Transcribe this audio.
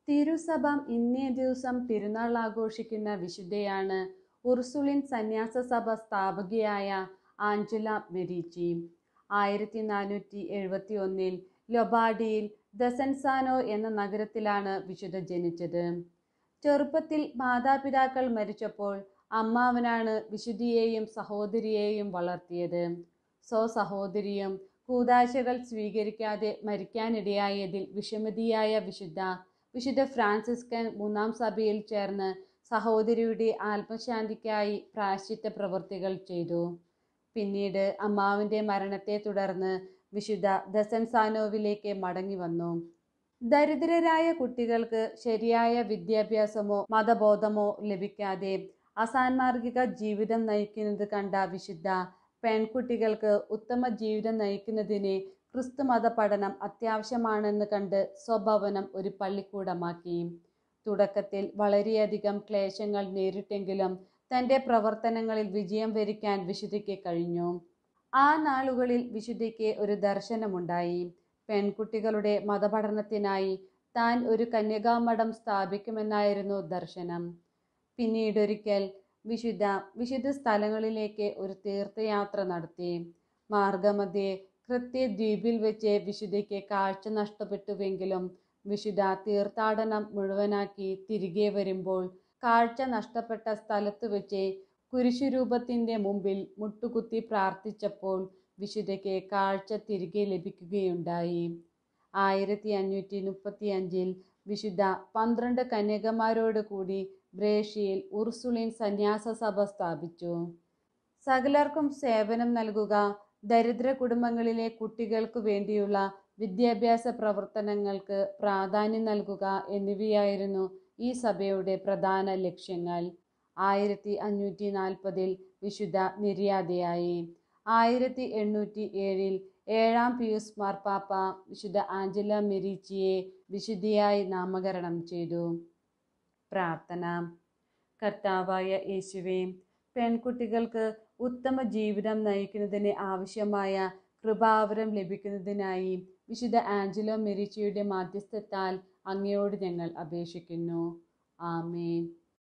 തിരുസഭ ഇന്നേ ദിവസം തിരുനാൾ ആഘോഷിക്കുന്ന വിശുദ്ധയാണ് ഉർസുലിൻ സന്യാസ സഭ സ്ഥാപകയായ ആഞ്ചല മെരീച്ചി ആയിരത്തി നാനൂറ്റി എഴുപത്തി ഒന്നിൽ ലൊബാഡിയിൽ ദസൻസാനോ എന്ന നഗരത്തിലാണ് വിശുദ്ധ ജനിച്ചത് ചെറുപ്പത്തിൽ മാതാപിതാക്കൾ മരിച്ചപ്പോൾ അമ്മാവനാണ് വിശുദ്ധിയെയും സഹോദരിയെയും വളർത്തിയത് സ്വ സഹോദരിയും കൂതാശകൾ സ്വീകരിക്കാതെ മരിക്കാനിടയായതിൽ വിഷമതിയായ വിശുദ്ധ വിശുദ്ധ ഫ്രാൻസിസ്കൻ മൂന്നാം സഭയിൽ ചേർന്ന് സഹോദരിയുടെ ആത്മശാന്തിക്കായി പ്രായശ്ചിത്ത പ്രവൃത്തികൾ ചെയ്തു പിന്നീട് അമ്മാവിൻ്റെ മരണത്തെ തുടർന്ന് വിശുദ്ധ ദസൻസാനോവിലേക്ക് മടങ്ങി വന്നു ദരിദ്രരായ കുട്ടികൾക്ക് ശരിയായ വിദ്യാഭ്യാസമോ മതബോധമോ ലഭിക്കാതെ അസാൻമാർഗിക ജീവിതം നയിക്കുന്നത് കണ്ട വിശുദ്ധ പെൺകുട്ടികൾക്ക് ഉത്തമ ജീവിതം നയിക്കുന്നതിന് ക്രിസ്തുമത പഠനം അത്യാവശ്യമാണെന്ന് കണ്ട് സ്വഭവനം ഒരു പള്ളിക്കൂടമാക്കി തുടക്കത്തിൽ വളരെയധികം ക്ലേശങ്ങൾ നേരിട്ടെങ്കിലും തൻ്റെ പ്രവർത്തനങ്ങളിൽ വിജയം വരിക്കാൻ വിശുദ്ധിക്ക് കഴിഞ്ഞു ആ നാളുകളിൽ വിശുദ്ധിക്ക് ഒരു ദർശനമുണ്ടായി പെൺകുട്ടികളുടെ മതപഠനത്തിനായി താൻ ഒരു കന്യകാമഠം സ്ഥാപിക്കുമെന്നായിരുന്നു ദർശനം പിന്നീടൊരിക്കൽ വിശുദ്ധ വിശുദ്ധ സ്ഥലങ്ങളിലേക്ക് ഒരു തീർത്ഥയാത്ര നടത്തി മാർഗമധ്യേ കൃത്യദ്വീപിൽ വെച്ച് വിശുദ്ധയ്ക്ക് കാഴ്ച നഷ്ടപ്പെട്ടുവെങ്കിലും വിശുദ്ധ തീർത്ഥാടനം മുഴുവനാക്കി തിരികെ വരുമ്പോൾ കാഴ്ച നഷ്ടപ്പെട്ട സ്ഥലത്ത് വെച്ച് കുരിശുരൂപത്തിൻ്റെ മുമ്പിൽ മുട്ടുകുത്തി പ്രാർത്ഥിച്ചപ്പോൾ വിശുദ്ധയ്ക്ക് കാഴ്ച തിരികെ ലഭിക്കുകയുണ്ടായി ആയിരത്തി അഞ്ഞൂറ്റി മുപ്പത്തി അഞ്ചിൽ വിശുദ്ധ പന്ത്രണ്ട് കന്യകമാരോട് കൂടി ബ്രേഷ്യയിൽ ഉർസുളിൻ സന്യാസ സഭ സ്ഥാപിച്ചു സകലർക്കും സേവനം നൽകുക ദരിദ്ര കുടുംബങ്ങളിലെ കുട്ടികൾക്ക് വേണ്ടിയുള്ള വിദ്യാഭ്യാസ പ്രവർത്തനങ്ങൾക്ക് പ്രാധാന്യം നൽകുക എന്നിവയായിരുന്നു ഈ സഭയുടെ പ്രധാന ലക്ഷ്യങ്ങൾ ആയിരത്തി അഞ്ഞൂറ്റി നാൽപ്പതിൽ വിശുദ്ധ നിര്യാതയായി ആയിരത്തി എണ്ണൂറ്റി ഏഴിൽ ഏഴാം പിയൂസ് മാർപ്പാപ്പ വിശുദ്ധ ആഞ്ചല മെരീച്ചിയെ വിശുദ്ധിയായി നാമകരണം ചെയ്തു പ്രാർത്ഥന കർത്താവായ യേശുവേ പെൺകുട്ടികൾക്ക് ഉത്തമ ജീവിതം നയിക്കുന്നതിന് ആവശ്യമായ കൃപാവരം ലഭിക്കുന്നതിനായി വിശുദ്ധ ആഞ്ചലോ മെരിച്ചിയുടെ മാധ്യസ്ഥത്താൽ അങ്ങയോട് ഞങ്ങൾ അപേക്ഷിക്കുന്നു ആമേൻ